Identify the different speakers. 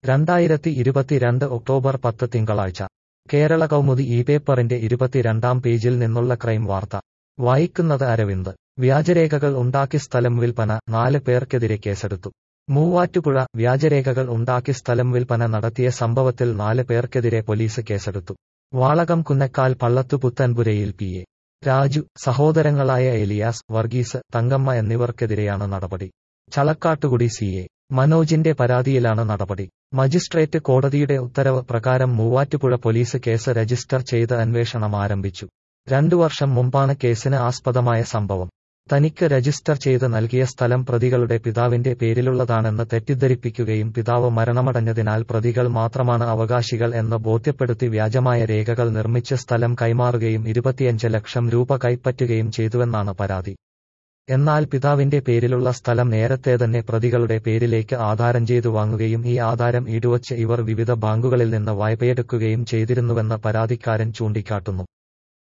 Speaker 1: രണ്ടായിരത്തി ഇരുപത്തിരണ്ട് ഒക്ടോബർ പത്ത് തിങ്കളാഴ്ച കേരള കൗമുദി ഈ പേപ്പറിന്റെ ഇരുപത്തിരണ്ടാം പേജിൽ നിന്നുള്ള ക്രൈം വാർത്ത വായിക്കുന്നത് അരവിന്ദ് വ്യാജരേഖകൾ ഉണ്ടാക്കി സ്ഥലം വിൽപ്പന നാല് പേർക്കെതിരെ കേസെടുത്തു മൂവാറ്റുപുഴ വ്യാജരേഖകൾ ഉണ്ടാക്കി സ്ഥലം വിൽപ്പന നടത്തിയ സംഭവത്തിൽ നാല് പേർക്കെതിരെ പോലീസ് കേസെടുത്തു വാളകം കുന്നക്കാൽ പള്ളത്തു പുത്തൻപുരയിൽ പി എ രാജു സഹോദരങ്ങളായ എലിയാസ് വർഗീസ് തങ്കമ്മ എന്നിവർക്കെതിരെയാണ് നടപടി ചളക്കാട്ടുകുടി സി എ മനോജിന്റെ പരാതിയിലാണ് നടപടി മജിസ്ട്രേറ്റ് കോടതിയുടെ ഉത്തരവ് പ്രകാരം മൂവാറ്റുപുഴ പോലീസ് കേസ് രജിസ്റ്റർ ചെയ്ത് അന്വേഷണം ആരംഭിച്ചു രണ്ടു വർഷം മുമ്പാണ് കേസിന് ആസ്പദമായ സംഭവം തനിക്ക് രജിസ്റ്റർ ചെയ്ത് നൽകിയ സ്ഥലം പ്രതികളുടെ പിതാവിന്റെ പേരിലുള്ളതാണെന്ന് തെറ്റിദ്ധരിപ്പിക്കുകയും പിതാവ് മരണമടഞ്ഞതിനാൽ പ്രതികൾ മാത്രമാണ് അവകാശികൾ എന്ന് ബോധ്യപ്പെടുത്തി വ്യാജമായ രേഖകൾ നിർമ്മിച്ച് സ്ഥലം കൈമാറുകയും ഇരുപത്തിയഞ്ച് ലക്ഷം രൂപ കൈപ്പറ്റുകയും ചെയ്തുവെന്നാണ് പരാതി എന്നാൽ പിതാവിന്റെ പേരിലുള്ള സ്ഥലം നേരത്തെ തന്നെ പ്രതികളുടെ പേരിലേക്ക് ആധാരം ചെയ്തു വാങ്ങുകയും ഈ ആധാരം ഈടുവച്ച് ഇവർ വിവിധ ബാങ്കുകളിൽ നിന്ന് വായ്പയെടുക്കുകയും ചെയ്തിരുന്നുവെന്ന് പരാതിക്കാരൻ ചൂണ്ടിക്കാട്ടുന്നു